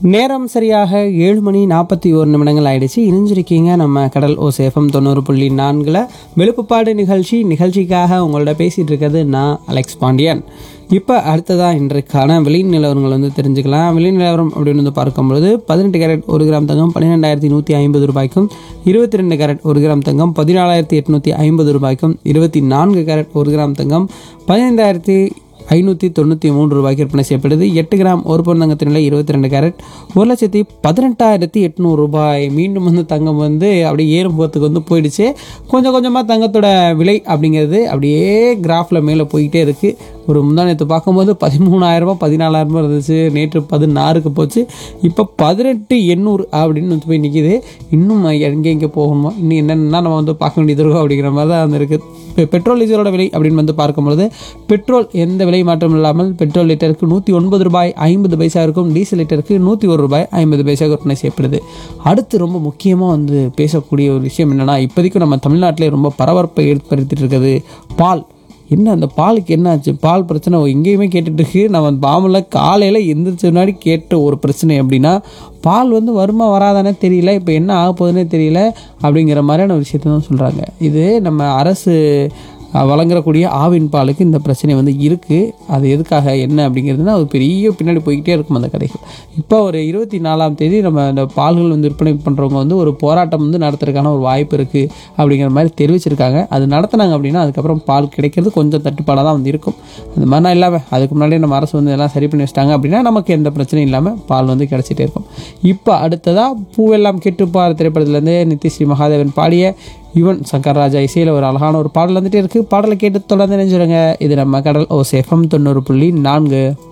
நேரம் சரியாக ஏழு மணி நாற்பத்தி ஒரு நிமிடங்கள் ஆயிடுச்சு இணைஞ்சிருக்கீங்க நம்ம கடல் ஓ சேஃபம் தொண்ணூறு புள்ளி நான்கில் வெளுப்புப்பாடு நிகழ்ச்சி நிகழ்ச்சிக்காக உங்களோட பேசிகிட்டு இருக்கிறது நான் அலெக்ஸ் பாண்டியன் இப்போ அடுத்ததாக இன்றைக்கான வெளி நிலவரங்கள் வந்து தெரிஞ்சுக்கலாம் வெளி நிலவரம் அப்படின்னு வந்து பார்க்கும்பொழுது பதினெட்டு கேரட் ஒரு கிராம் தங்கம் பன்னிரெண்டாயிரத்தி நூற்றி ஐம்பது ரூபாய்க்கும் இருபத்தி ரெண்டு கேரட் ஒரு கிராம் தங்கம் பதினாலாயிரத்தி எட்நூற்றி ஐம்பது ரூபாய்க்கும் இருபத்தி நான்கு கேரட் ஒரு கிராம் தங்கம் பதினைந்தாயிரத்தி ஐநூற்றி தொண்ணூற்றி மூன்று ரூபாய்க்கு விற்பனை செய்யப்படுது எட்டு கிராம் ஒரு பவுன் தங்கத்தின் விலை இருபத்தி ரெண்டு கேரட் ஒரு லட்சத்தி பதினெட்டாயிரத்தி எட்நூறு ரூபாய் மீண்டும் வந்து தங்கம் வந்து அப்படியே ஏறும் போகிறதுக்கு வந்து போயிடுச்சு கொஞ்சம் கொஞ்சமாக தங்கத்தோட விலை அப்படிங்கிறது அப்படியே கிராஃபில் மேலே போய்கிட்டே இருக்குது ஒரு முந்தானத்தை பார்க்கும்போது பதிமூணாயிரரூபா பதினாலாயிரரூபா இருந்துச்சு நேற்று பதினாறுக்கு போச்சு இப்போ பதினெட்டு எண்ணூறு அப்படின்னு வந்து போய் நிற்கிது இன்னும் எங்கே எங்கே போகணுமோ இன்னும் என்னென்னா நம்ம வந்து பார்க்க வேண்டியது இருக்கும் அப்படிங்கிற மாதிரி தான் வந்து இருக்குது இப்போ பெட்ரோல் டீசலோட விலை அப்படின்னு வந்து பார்க்கும்பொழுது பெட்ரோல் எந்த விலை மாற்றம் இல்லாமல் பெட்ரோல் லிட்டருக்கு நூற்றி ஒன்பது ரூபாய் ஐம்பது பைசா இருக்கும் டீசல் லிட்டருக்கு நூற்றி ஒரு ரூபாய் ஐம்பது பைசா விற்பனை செய்யப்படுது அடுத்து ரொம்ப முக்கியமாக வந்து பேசக்கூடிய ஒரு விஷயம் என்னென்னா இப்போதைக்கும் நம்ம தமிழ்நாட்டிலே ரொம்ப பரபரப்பை ஏற்படுத்திட்டு இருக்குது பால் என்ன அந்த பாலுக்கு என்னாச்சு பால் பிரச்சனை எங்கேயுமே கேட்டுட்டு இருக்கு நம்ம பாம்பில் காலையில் எந்திரிச்ச முன்னாடி கேட்ட ஒரு பிரச்சனை அப்படின்னா பால் வந்து வருமா வராதானே தெரியல இப்போ என்ன ஆக போகுதுன்னே தெரியல அப்படிங்கிற மாதிரியான ஒரு விஷயத்த தான் சொல்கிறாங்க இது நம்ம அரசு அஹ், வழங்கக்கூடிய ஆவின் பாலுக்கு இந்த பிரச்சனை வந்து இருக்குது அது எதுக்காக என்ன அப்படிங்கிறதுனா அது பெரிய பின்னாடி போய்கிட்டே இருக்கும் அந்த கதைகள் இப்போ ஒரு இருபத்தி நாலாம் தேதி நம்ம இந்த பால்கள் வந்து விற்பனை பண்ணுறவங்க வந்து ஒரு போராட்டம் வந்து நடத்துறதுக்கான ஒரு வாய்ப்பு இருக்குது அப்படிங்கிற மாதிரி தெரிவிச்சிருக்காங்க அது நடத்துனாங்க அப்படின்னா அதுக்கப்புறம் பால் கிடைக்கிறது கொஞ்சம் தட்டுப்பாடாக தான் வந்து இருக்கும் அந்த மாதிரிலாம் இல்லாமல் அதுக்கு முன்னாடியே நம்ம அரசு வந்து எல்லாம் சரி பண்ணி வச்சிட்டாங்க அப்படின்னா நமக்கு எந்த பிரச்சனையும் இல்லாமல் பால் வந்து கிடச்சிட்டே இருக்கும் இப்போ அடுத்ததாக பூவெல்லாம் கெட்டுப்பார் திரைப்படத்துலேருந்து நித்யஸ்ரீ மகாதேவன் பாடிய யுவன் சங்கர் ராஜா இசையில் ஒரு அழகான ஒரு பாடல் வந்துட்டே இருக்குது பாடலை கேட்டு தொடர்ந்து நினைச்சிருங்க இது நம்ம கடல் ஓ சேஃபம் தொண்ணூறு புள்ளி நான்கு